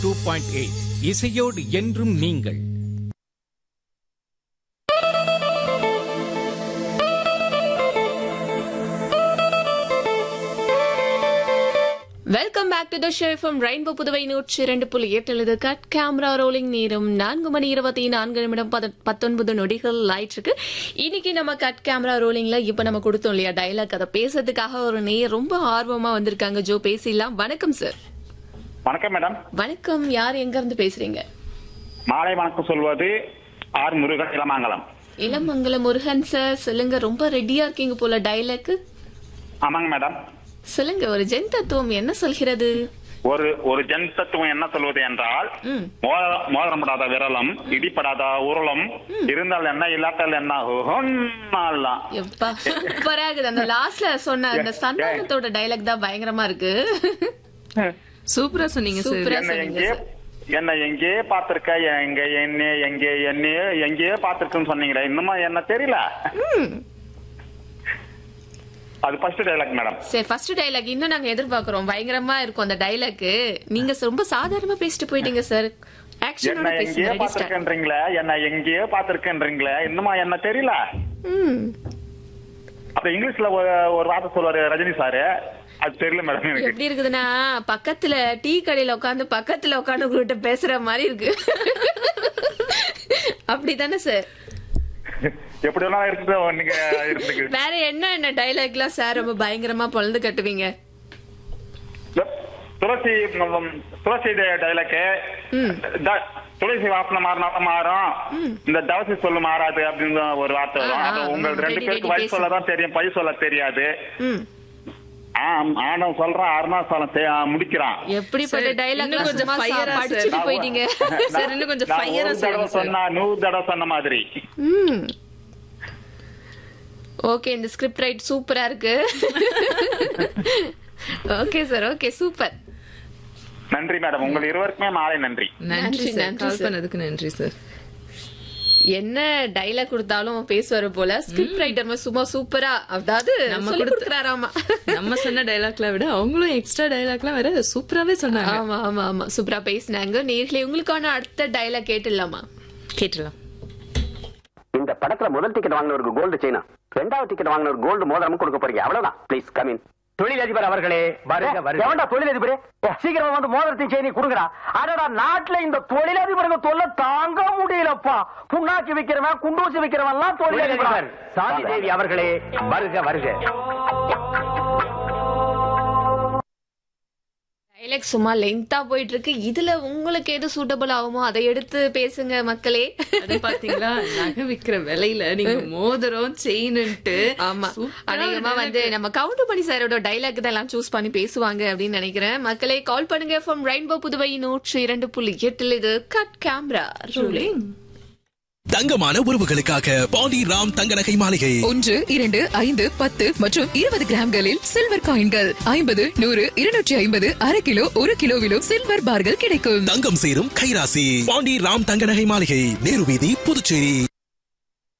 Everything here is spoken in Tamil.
டூ பாயிண்ட் எயிட் இசையோடு என்றும் நீங்கள் welcome back to the show from rainbow Puduvai நூற்றி இரண்டு புள்ளி எட்டு கட் கேமரா ரோலிங் நேரம் நான்கு மணி இருபத்தி நான்கு நிமிடம் பத- பத்தொன்பது நொடிகள் ஆயிட்டு இருக்கு இன்னைக்கு நம்ம கட் கேமரா ரோலிங்ல இப்ப நம்ம கொடுத்தோம் இல்லையா டைலாக் அதை பேசுறதுக்காக ஒரு நேயர் ரொம்ப ஆர்வமா வந்திருக்காங்க ஜோ பேசிடலாம் வணக்கம் சார் வணக்கம் மேடம் வணக்கம் யார் எங்க இருந்து பேசுறீங்க மாலை வணக்கம் சொல்வது ஆர் முருகன் இளமாங்கலம் இளமங்கலம் முருகன் சார் சொல்லுங்க ரொம்ப ரெடியா இருக்கீங்க போல டைலாக் ஆமாங்க மேடம் சொல்லுங்க ஒரு ஜென் தத்துவம் என்ன சொல்கிறது ஒரு ஒரு ஜன் தத்துவம் என்ன சொல்வது என்றால் ம். மோத- மோதிரப்படாத விரலம் இடிப்படாத உருளம் இருந்தால் என்ன இல்லாட்டால் என்ன ஒன்னாலாம். எப்பா சூப்பரா இருக்குது அந்த லாஸ்ட்ல சொன்ன அந்த சந்தானத்தோட டைலாக் தான் பயங்கரமா இருக்கு சூப்பரா சொன்னீங்க சார் சூப்பரா என்னை சொன்னீங்க எங்கே சார். என்ன எங்கேயே பார்த்திருக்க எங்க என்ன எங்க என்ன எங்கேயே பார்த்திருக்குன்னு சொன்னீங்களே இன்னுமா என்ன தெரியல அது ஃபர்ஸ்ட் டைலாக் மேடம் சரி ஃபர்ஸ்ட் டைலாக் இன்னும் நாங்க எதிர்பார்க்கிறோம் பயங்கரமா இருக்கும் அந்த டைலாக் நீங்க ரொம்ப சாதாரணமா பேசிட்டு போயிட்டீங்க சார் ஆக்ஷனோட என்ன பேசுங்க எங்கேயே ரெடி ஸ்டார்ட் பார்த்திருக்கேன்றீங்களே என்ன எங்கேயே பார்த்திருக்கேன்றீங்களே இன்னுமா என்ன தெரியல ம் அப்புறம் இங்கிலீஷ்ல ஒரு ஒரு வார்த்தை சொல்லுவாரு ரஜினி சாரு அது தெரியல மேடம் எனக்கு எப்படி இருக்குதுன்னா பக்கத்துல டீ கடையில உட்காந்து பக்கத்துல உட்காந்து உங்ககிட்ட பேசுற மாதிரி இருக்கு அப்படிதானே சார் எப்படி வேணா இருக்குது நீங்க இருக்கு வேற என்ன என்ன டைலாக்லாம் சார் ரொம்ப பயங்கரமா பொழந்து கட்டுவீங்க துளசி ம், துளசி டைலாக்கு ம். துளசி வாசனை மாறினாலும் மாறும் இந்த தவசி சொல்லு மாறாது அப்படின்னு ஒரு வார்த்தை வரும் ஆ, அது ஆ, உங்க ம், ரெண்டு ready, பேருக்கு ready, வயசு பேசு. சொல்லதான் தெரியும் பை சொல்ல தெரியாது ம் ஆம், ஆனவன் சொல்றான் அருணாசலம் செ- முடிக்கிறான் எப்படிப்பட்ட சார், டைலாக் இன்னும் கொஞ்சம் சும்மா fire ஆ, படிச்சுட்டு சார். போயிட்டீங்க சார், இன்னும் கொஞ்சம் நான் fire ஆ ஒரு தடவை சொல்லுங்க, சார். சொன்னா நூறு தடவை சொன்ன மாதிரி ம் ஓகே இந்த ஸ்கிரிப்ட் ரைட் சூப்பரா இருக்கு ஓகே சார் ஓகே சூப்பர் நன்றி மேடம் உங்கள் இருவருக்குமே மாலை நன்றி நன்றி நன்றி, சார் நன்றி கால் சார். பண்ணதுக்கு நன்றி சார் என்ன டைலாக் கொடுத்தாலும் பேசுவாரு போல ஸ்கிரிப்ட் ரைட்டர் சும்மா சூப்பரா அதாவது நம்ம நம்ம கொடுத்த- கொடுக்குறாராமா நம்ம சொன்ன டைலாக்ல விட அவங்களும் எக்ஸ்ட்ரா டைலாக்லாம் வேற சூப்பராவே சொன்னாங்க ஆமா ஆமா ஆமா சூப்பரா பேசினாங்க நேர்ல உங்களுக்கான அடுத்த டைலாக் கேட்டுடலாமா கேட்டலாம் இந்த படத்துல முதல் டிக்கெட் வாங்கினவருக்கு கோல்டு செயினா ரெண்டாவது டிக்கெட் வாங்கினவர் கோல்டு மோதிரமும் கொடுக்க போறீங்க அவ்வளவுதான் ப்ளீஸ் கம் இன் தொழிலதிபர் அவர்களே வருக வருக எவன்டா தொழிலதிபரே சீக்கிரமா வந்து மோதிரத்தையும் செயினி கொடுங்கடா அடடா நாட்டுல இந்த தொழிலதிபருக்கு தொல்லை தாங்க முடியலப்பா புண்ணாச்சி விக்கிறவன் குண்டூசி விக்கிறவன் எல்லாம் தொழிலதிபர் சாந்தி தேவி அவர்களே வருக வருக டைலாக் சும்மா லென்த்தா போயிட்டு இருக்கு இதுல உங்களுக்கு எது சூட்டபிள் ஆகுமோ அதை எடுத்து பேசுங்க மக்களே அது பாத்தீங்களா நகை விக்கிற விலையில நீங்க மோதிரம் செயின்ட்டு ஆமா அநேகமா வந்து நம்ம கவுண்ட் பண்ணி சாரோட டைலாக் தான் எல்லாம் சூஸ் பண்ணி பேசுவாங்க அப்படின்னு நினைக்கிறேன் மக்களே கால் பண்ணுங்க ஃப்ரம் ரெயின்போ புதுவை நூற்றி இரண்டு புள்ளி எட்டில் இது கட் கேமரா ரூலிங் தங்கமான உறவுகளுக்காக பாண்டி ராம் தங்க நகை மாளிகை ஒன்று இரண்டு ஐந்து பத்து மற்றும் இருபது கிராம்களில் சில்வர் காயின்கள் ஐம்பது நூறு இருநூற்றி ஐம்பது அரை கிலோ ஒரு கிலோவிலும் சில்வர் பார்கள் கிடைக்கும் தங்கம் சேரும் கைராசி பாண்டி ராம் தங்க நகை மாளிகை நேரு வீதி புதுச்சேரி